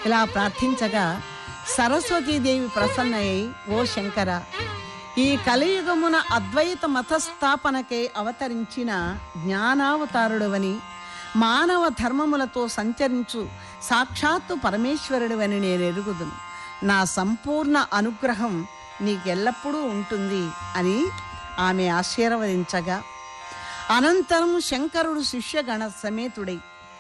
ఇలా ప్రార్థించగా సరస్వతీదేవి ప్రసన్నయ్యి ఓ శంకర ఈ కలియుగమున అద్వైత మతస్థాపనకై అవతరించిన జ్ఞానావతారుడవని మానవ ధర్మములతో సంచరించు సాక్షాత్తు పరమేశ్వరుడివని నేను ఎరుగుదును నా సంపూర్ణ అనుగ్రహం నీకెల్లప్పుడూ ఉంటుంది అని ఆమె ఆశీర్వదించగా అనంతరం శంకరుడు శిష్యగణ సమేతుడై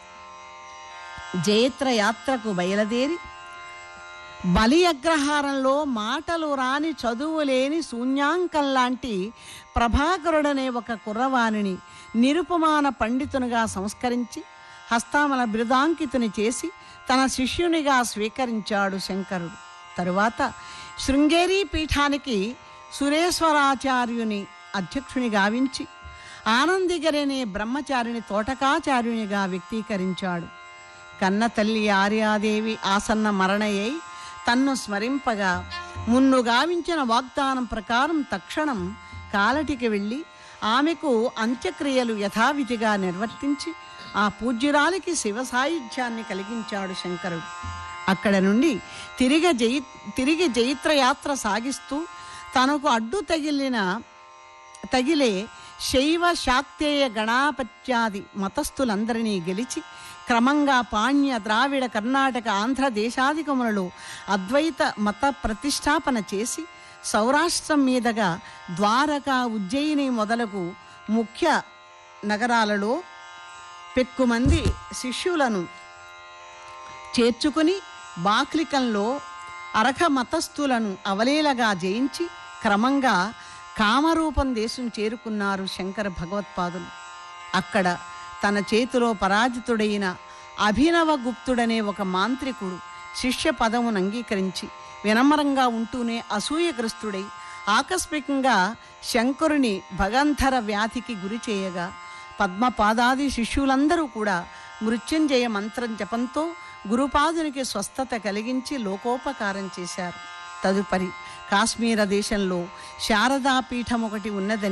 జయత్ర యాత్రకు బయలుదేరి బలి అగ్రహారంలో మాటలు రాని చదువు లేని శూన్యాంకం లాంటి ప్రభాకరుడనే ఒక కుర్రవాణిని నిరుపమాన పండితునిగా సంస్కరించి హస్తామల బిరుదాంకితుని చేసి తన శిష్యునిగా స్వీకరించాడు శంకరుడు తరువాత శృంగేరి పీఠానికి సురేశ్వరాచార్యుని అధ్యక్షుని గావించి ఆనందిగరనే బ్రహ్మచారిని తోటకాచార్యునిగా వ్యక్తీకరించాడు కన్న తల్లి ఆర్యాదేవి ఆసన్న మరణయై తన్ను స్మరింపగా మున్ను గావించిన వాగ్దానం ప్రకారం తక్షణం కాలటికి వెళ్ళి ఆమెకు అంత్యక్రియలు యథావిధిగా నిర్వర్తించి ఆ పూజ్యురాలికి శివ సాయుధ్యాన్ని కలిగించాడు శంకరుడు అక్కడ నుండి తిరిగి జయి తిరిగి జైత్రయాత్ర సాగిస్తూ తనకు అడ్డు తగిలిన తగిలే శైవ శాక్తేయ గణాపత్యాది మతస్థులందరినీ గెలిచి క్రమంగా పాణ్య ద్రావిడ కర్ణాటక ఆంధ్ర దేశాధికములలో అద్వైత మత ప్రతిష్టాపన చేసి సౌరాష్ట్రం మీదుగా ద్వారకా ఉజ్జయిని మొదలగు ముఖ్య నగరాలలో పెక్కుమంది శిష్యులను చేర్చుకుని బాక్లికంలో అరఖ మతస్థులను అవలీలగా జయించి క్రమంగా కామరూపం దేశం చేరుకున్నారు శంకర భగవత్పాదులు అక్కడ తన చేతిలో పరాజితుడైన అభినవ గుప్తుడనే ఒక మాంత్రికుడు శిష్య పదమును అంగీకరించి వినమ్రంగా ఉంటూనే అసూయగ్రస్తుడై ఆకస్మికంగా శంకరుని భగంధర వ్యాధికి గురి చేయగా పద్మపాదాది శిష్యులందరూ కూడా మృత్యుంజయ మంత్రం జపంతో గురుపాదునికి స్వస్థత కలిగించి లోకోపకారం చేశారు తదుపరి కాశ్మీర దేశంలో శారదా పీఠం ఒకటి ఉన్నదని